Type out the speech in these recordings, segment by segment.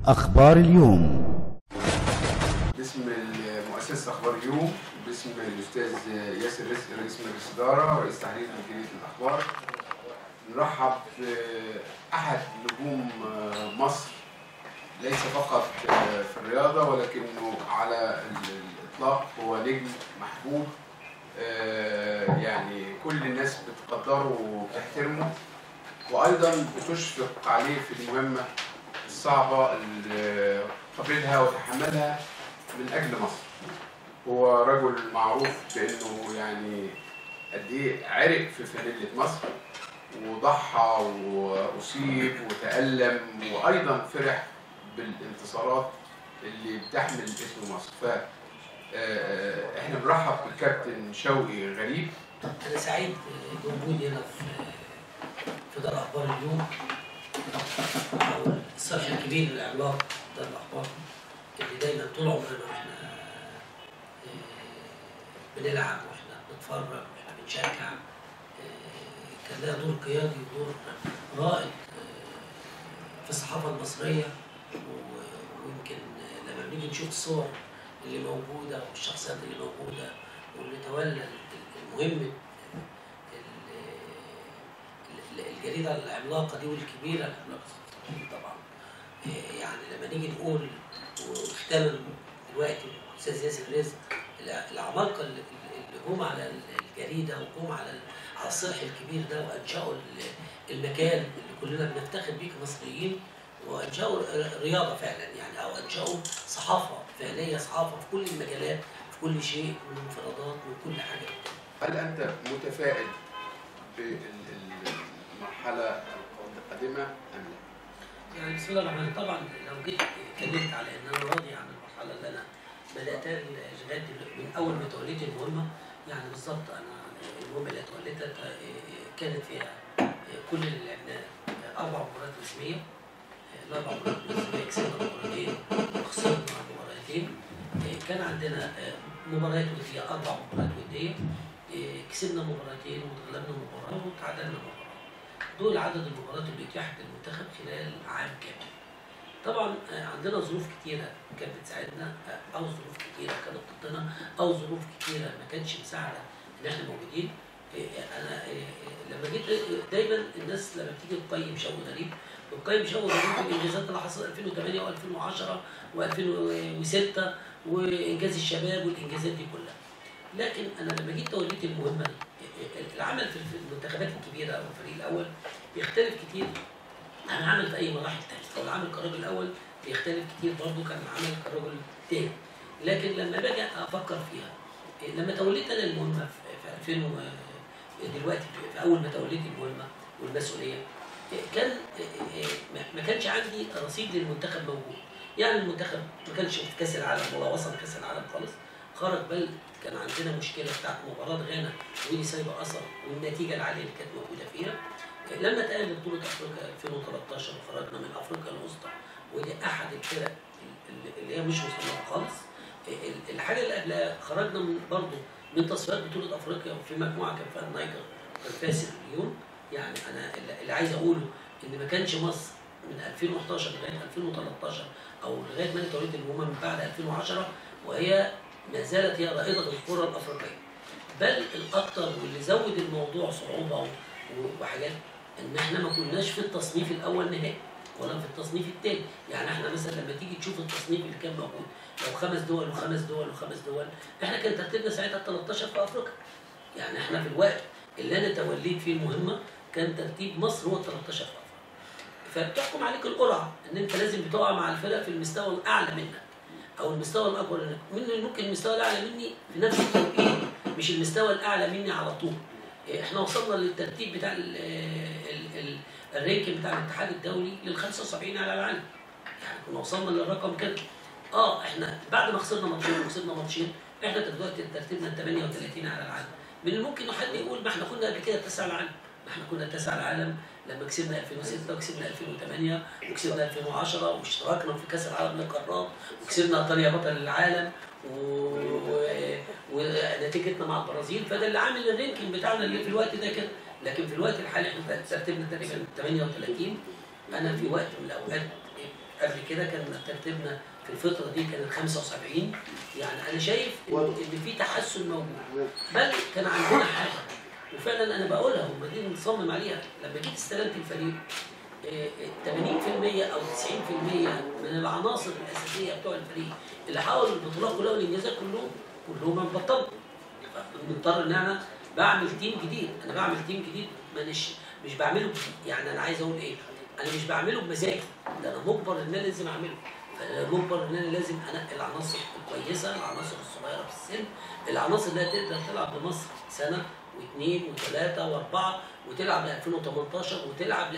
أخبار اليوم باسم مؤسسة أخبار اليوم باسم الأستاذ ياسر رزق رئيس مجلس الإدارة رئيس تحرير مديرية الأخبار نرحب بأحد نجوم مصر ليس فقط في الرياضة ولكنه على الإطلاق هو نجم محبوب يعني كل الناس بتقدره وبتحترمه وأيضا بتشفق عليه في المهمة الصعبة اللي قبلها وتحملها من أجل مصر هو رجل معروف بأنه يعني قد إيه عرق في فانيلة مصر وضحى وأصيب وتألم وأيضا فرح بالانتصارات اللي بتحمل اسم مصر ف احنا بنرحب بالكابتن شوقي غريب انا سعيد بوجودي هنا في في دار اخبار اليوم او الصرح الكبير العملاق دار الاخبار اللي دايما طول عمرنا واحنا بنلعب واحنا بنتفرج واحنا بنشجع كان لها دور قيادي ودور رائد في الصحافه المصريه ويمكن لما بنيجي نشوف الصور اللي موجوده والشخصيات اللي موجوده واللي تولى المهمه الجريده العملاقه دي والكبيره العملاقه طبعا يعني لما نيجي نقول واختمم دلوقتي الاستاذ ياسر رزق العمالقه اللي جم على الجريده وجم على على الصرح الكبير ده وانشأوا المكان اللي كلنا بنفتخر بيه كمصريين وانشأوا رياضه فعلا يعني او انشأوا صحافه فعليه صحافه في كل المجالات في كل شيء من المنفردات من كل حاجه هل انت متفائل بالمرحله القادمه ام لا؟ يعني بسم الله الرحمن الرحيم طبعا لو جيت اتكلمت على ان انا راضي عن المرحله اللي انا بداتها لغايه من اول ما توليت المهمه يعني بالظبط انا المهمه اللي توليتها كانت فيها كل اللي لعبناه اربع مباريات رسميه الاربع مباريات الرسميه كسبنا مباراتين وخسرنا مباراتين كان عندنا مباريات وديه اربع مباريات وديه كسبنا مباراتين وتغلبنا مباراه وتعادلنا مباراه دول عدد المباريات اللي اتيحت للمنتخب خلال عام كامل طبعا عندنا ظروف كتيره كانت بتساعدنا او ظروف كتيره كانت ضدنا او ظروف كتيره ما كانتش مساعده ان احنا موجودين انا لما جيت دايما الناس لما بتيجي تقيم شو غريب بتقيم شو غريب بالانجازات اللي حصلت 2008 و2010 و2006 وانجاز الشباب والانجازات دي كلها لكن انا لما جيت توليت المهمه دي العمل في المنتخبات الكبيره او الفريق الاول بيختلف كتير عن العمل في اي مراحل ثانيه او العمل كراجل اول بيختلف كتير برضه كان العمل كراجل تاني لكن لما باجي افكر فيها لما توليت انا المهمه في 2000 دلوقتي في اول ما توليت المهمه والمسؤوليه كان ما كانش عندي رصيد للمنتخب موجود يعني المنتخب ما كانش في كاس العالم ولا وصل كاس العالم خالص خرج بل كان عندنا مشكله بتاعت مباراه غانا ودي سايبه اثر والنتيجه العاليه اللي كانت موجوده فيها لما تأهل بطولة أفريقيا 2013 وخرجنا من أفريقيا الوسطى ودي أحد الفرق اللي هي مش مصنفة خالص الحاجة اللي قبلها خرجنا من برضه من تصفيات بطولة أفريقيا وفي مجموعة كان فيها النيجر كان فيها سيراليون يعني أنا اللي عايز أقوله إن ما كانش مصر من 2011 لغاية 2013 أو لغاية ما أنا توليت المهمة من بعد 2010 وهي ما زالت هي رائدة الكرة الأفريقية بل الأكثر واللي زود الموضوع صعوبة وحاجات ان احنا ما كناش في التصنيف الاول نهائي ولا في التصنيف الثاني يعني احنا مثلا لما تيجي تشوف التصنيف اللي كان موجود لو خمس دول وخمس دول وخمس دول احنا كان ترتيبنا ساعتها 13 في افريقيا يعني احنا في الوقت اللي انا توليت فيه المهمه كان ترتيب مصر هو 13 في افريقيا فبتحكم عليك القرعه ان انت لازم بتقع مع الفرق في المستوى الاعلى منك او المستوى الاكبر منك من ممكن المستوى الاعلى مني في نفس التوقيت مش المستوى الاعلى مني على طول احنا وصلنا للترتيب بتاع ال ال ال الرينكينج بتاع الاتحاد الدولي لل 75 على العالم يعني كنا وصلنا للرقم كده اه احنا بعد ما خسرنا ماتشين وكسبنا ماتشين احنا دلوقتي ترتيبنا 38 على العالم من الممكن حد يقول ما احنا كنا قبل كده التاسع على العالم ما احنا كنا التاسع على العالم لما كسبنا 2006 وكسبنا 2008 وكسبنا 2010 واشتركنا في كاس العالم للقارات وكسبنا ايطاليا بطل العالم و... ونتيجتنا مع البرازيل فده اللي عامل الرينكينج بتاعنا اللي في الوقت ده كده لكن في الوقت الحالي احنا ترتيبنا تقريبا 38 انا في وقت من الاوقات قبل كده كان ترتيبنا في الفتره دي كانت 75 يعني انا شايف ان إن في تحسن موجود بل كان عندنا حاجه وفعلا انا بقولها وما دي مصمم عليها لما جيت استلمت الفريق آه، آه، 80% او 90% من العناصر الاساسيه بتوع الفريق اللي حاولوا البطولات كلها والانجازات كلهم كلهم بطلوا مضطر ان انا بعمل تيم جديد انا بعمل تيم جديد مانيش مش بعمله ب- يعني انا عايز اقول ايه انا مش بعمله بمزاجي ده انا مجبر ان انا لازم اعمله فانا مجبر ان انا لازم انقي العناصر الكويسه العناصر الصغيره في السن العناصر اللي هتقدر تلعب بمصر سنه واثنين وثلاثه واربعه وتلعب ل 2018 وتلعب ل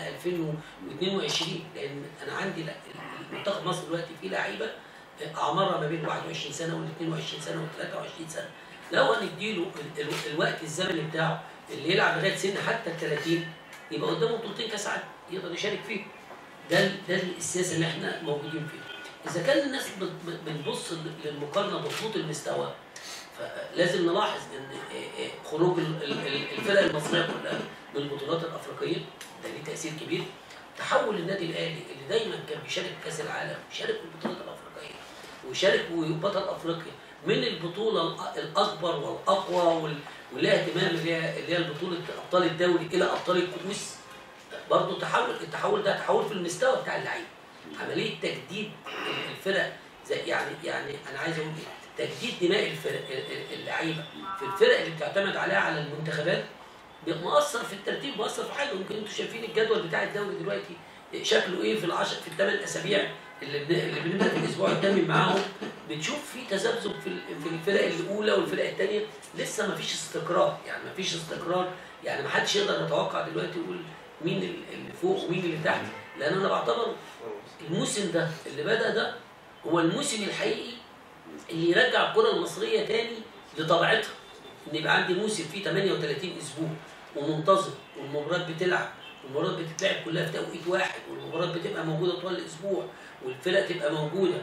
2022 لان انا عندي لا- منتخب مصر دلوقتي فيه لعيبه اعمارها ما بين 21 سنه وال 22 سنه وال 23 سنه لو هنديله ال- ال- الوقت الزمني بتاعه اللي يلعب لغايه سن حتى ال 30 يبقى قدامه بطولتين كاس عالم يقدر يشارك فيه ده ال- ده السياسه اللي احنا موجودين فيها اذا كان الناس بت- بت- بتبص للمقارنه بخطوط المستوى فلازم نلاحظ ان إيه إيه خروج ال- ال- ال- الفرق المصريه كلها من البطولات الافريقيه ده ليه تاثير كبير تحول النادي الاهلي اللي دايما كان بيشارك في كاس العالم بيشارك في البطولات الافريقيه ويشارك وبطل افريقيا من البطوله الأ- الاكبر والاقوى وال- واللي لها اهتمام اللي هي اللي هي بطوله ابطال الدوري الى ابطال الكؤوس برضه تحول التحول ده تحول في المستوى بتاع اللعيبه عمليه تجديد الفرق زي يعني يعني انا عايز اقول ايه تجديد دماء الفرق اللعيبه في الفرق اللي بتعتمد عليها على المنتخبات مؤثر في الترتيب مؤثر في حاجه ممكن انتوا شايفين الجدول بتاع الدوري دلوقتي شكله ايه في العشر في الثمان اسابيع اللي بن... اللي بنبدا في الاسبوع الثامن معاهم بتشوف في تذبذب في ال- في الفرق الاولى والفرق الثانيه لسه ما فيش استقرار يعني ما فيش استقرار يعني ما حدش يقدر يتوقع دلوقتي يقول مين ال- اللي فوق ومين اللي تحت لان انا بعتبر الموسم ده اللي بدا ده هو الموسم الحقيقي اللي يرجع الكره المصريه تاني لطبيعتها ان يبقى عندي موسم فيه 38 اسبوع ومنتظم والمباريات بتلعب والمباريات بتتلعب كلها في توقيت واحد والمباريات بتبقى موجوده طوال الاسبوع والفرق تبقى موجوده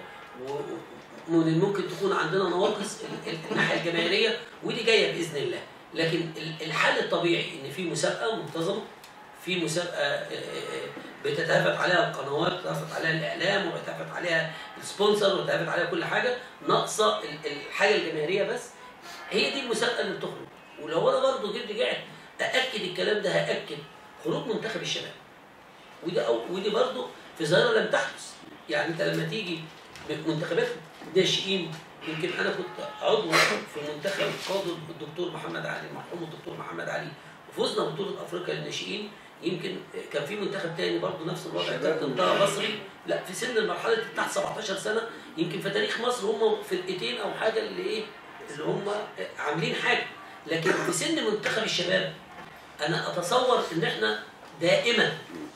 و- ومن الممكن تكون عندنا نواقص ال- ال- الناحيه الجماهيريه ودي جايه باذن الله لكن ال- الحل الطبيعي ان في مسابقه منتظمه في مسابقه آه، آه، آه، بتتهافت عليها القنوات بتتهافت عليها الاعلام وبتتهافت عليها السبونسر وبتتهافت عليها كل حاجه ناقصه ال- الحاجه الجماهيريه بس هي دي المسابقه اللي بتخرج ولو انا برضه جيت رجعت ااكد الكلام ده هاكد خروج منتخب الشباب وده أو ودي برضه في ظاهره لم تحدث يعني انت لما تيجي منتخبات ناشئين يمكن انا كنت عضو في منتخب قاده الدكتور محمد علي المرحوم الدكتور محمد علي وفزنا بطوله افريقيا للناشئين يمكن كان في منتخب تاني برضه نفس الوضع كابتن طه مصري لا في سن المرحله اللي تحت 17 سنه يمكن في تاريخ مصر هم فرقتين او حاجه اللي ايه اللي هم عاملين حاجه لكن في سن منتخب الشباب انا اتصور ان احنا دائما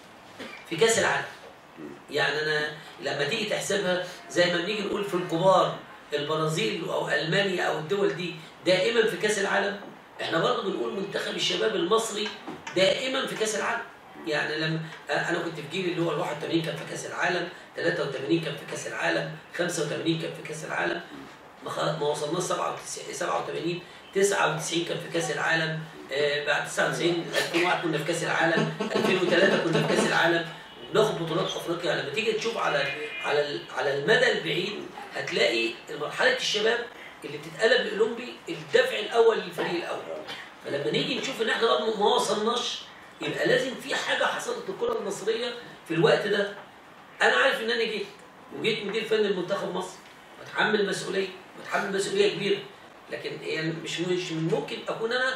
في كاس العالم يعني انا لما تيجي تحسبها زي ما بنيجي نقول في الكبار البرازيل او المانيا او الدول دي دائما في كاس العالم احنا برضه بنقول منتخب الشباب المصري دائما في كاس العالم يعني لما انا كنت في جيل اللي هو ال 81 كان في كاس العالم 83 كان في كاس العالم 85 كان في كاس العالم ما خ- ما وصلناش 97 87 99 كان في كاس العالم آه، بعد 99 2001 كنا في كاس العالم 2003 كنا في كاس العالم بناخد بطولات افريقيا لما تيجي تشوف على على ال- على المدى البعيد هتلاقي مرحله الشباب اللي بتتقلب لاولمبي الدفع الاول للفريق الاول فلما نيجي نشوف ان احنا برضه ما وصلناش يبقى لازم في حاجه حصلت للكره المصريه في الوقت ده انا عارف ان انا جيت وجيت مدير فني لمنتخب مصر بتحمل مسؤوليه بتحمل مسؤوليه كبيره لكن هي مش مش من ممكن اكون انا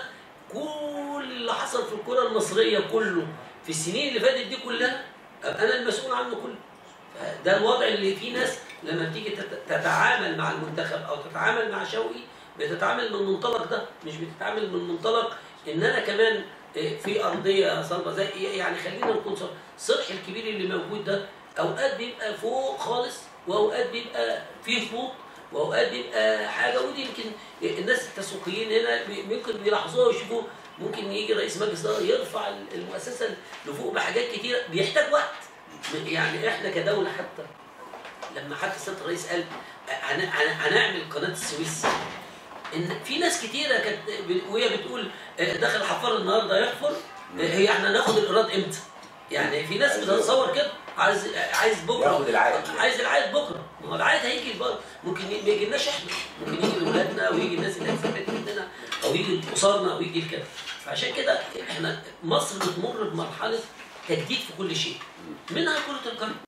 كل اللي حصل في الكره المصريه كله في السنين اللي فاتت دي كلها ابقى انا المسؤول عنه كله ده الوضع اللي فيه ناس لما بتيجي تت- تتعامل مع المنتخب او تتعامل مع شوقي بتتعامل من المنطلق ده مش بتتعامل من منطلق ان انا كمان إيه، في ارضيه صلبه زي يعني خلينا نكون صلبة. الصلح الكبير اللي موجود ده اوقات بيبقى فوق خالص واوقات بيبقى فيه فوق واوقات بيبقى حاجه ودي يمكن الناس التسويقيين هنا بي- ممكن بيلاحظوها ويشوفوا ممكن يجي رئيس مجلس إدارة يرفع المؤسسه لفوق بحاجات كتيره بيحتاج وقت يعني احنا كدوله حتى لما حتى السيد الرئيس قال هن- هن- هنعمل قناه السويس ان في ناس كتيره كانت ب- وهي بتقول آه، دخل حفار النهارده يحفر آه، هي احنا ناخد الايراد امتى؟ يعني في ناس بتتصور كده عايز عايز بكره ياخد العائد. عايز العائد بكره ما هو العائد هيجي البر. ممكن ي- ما يجيلناش احنا ممكن يجي لاولادنا ويجي الناس اللي هتثبت مننا او يجي لاسرنا او يجي لكده فعشان كده احنا مصر بتمر بمرحله تجديد في كل شيء منها كره القدم